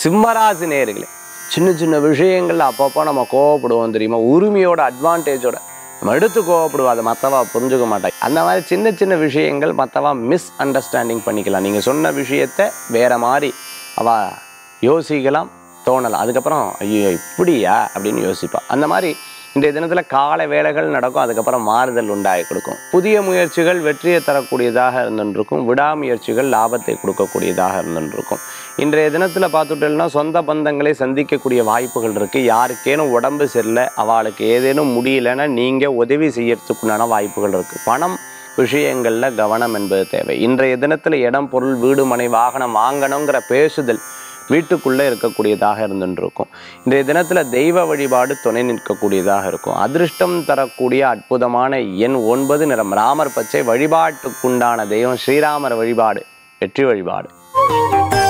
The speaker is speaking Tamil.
சிம்மராசி நேர்களே சின்ன சின்ன விஷயங்கள்ல அப்பப்போ நம்ம கோவப்படுவோம் தெரியுமா உரிமையோட அட்வான்டேஜோட நம்ம எடுத்து கோவப்படுவோம் அதை மற்றவா புரிஞ்சுக்க மாட்டாங்க அந்த மாதிரி சின்ன சின்ன விஷயங்கள் மற்றவா மிஸ் அண்டர்ஸ்டாண்டிங் பண்ணிக்கலாம் நீங்கள் சொன்ன விஷயத்த வேற மாதிரி அவ யோசிக்கலாம் தோணலாம் அதுக்கப்புறம் ஐயோ இப்படியா அப்படின்னு யோசிப்பா அந்த மாதிரி இன்றைய தினத்தில் கால வேலைகள் நடக்கும் அதுக்கப்புறம் மாறுதல் உண்டாகி கொடுக்கும் புதிய முயற்சிகள் வெற்றியை தரக்கூடியதாக இருந்துருக்கும் விடாமுயற்சிகள் லாபத்தை கொடுக்கக்கூடியதாக இருந்துருக்கும் இன்றைய தினத்தில் பார்த்துட்டோம்னா சொந்த பந்தங்களை சந்திக்கக்கூடிய வாய்ப்புகள் இருக்குது யாருக்கேனும் உடம்பு சரியில்லை அவளுக்கு ஏதேனும் முடியலன்னா நீங்கள் உதவி செய்யறதுக்குண்டான வாய்ப்புகள் இருக்குது பணம் விஷயங்களில் கவனம் என்பது தேவை இன்றைய தினத்தில் இடம் பொருள் வீடு மனை வாகனம் வாங்கணுங்கிற பேசுதல் வீட்டுக்குள்ளே இருக்கக்கூடியதாக இருந்துருக்கும் இன்றைய தினத்தில் தெய்வ வழிபாடு துணை நிற்கக்கூடியதாக இருக்கும் அதிர்ஷ்டம் தரக்கூடிய அற்புதமான எண் ஒன்பது நிறம் ராமர் பச்சை வழிபாட்டுக்குண்டான தெய்வம் ஸ்ரீராமர் வழிபாடு வெற்றி வழிபாடு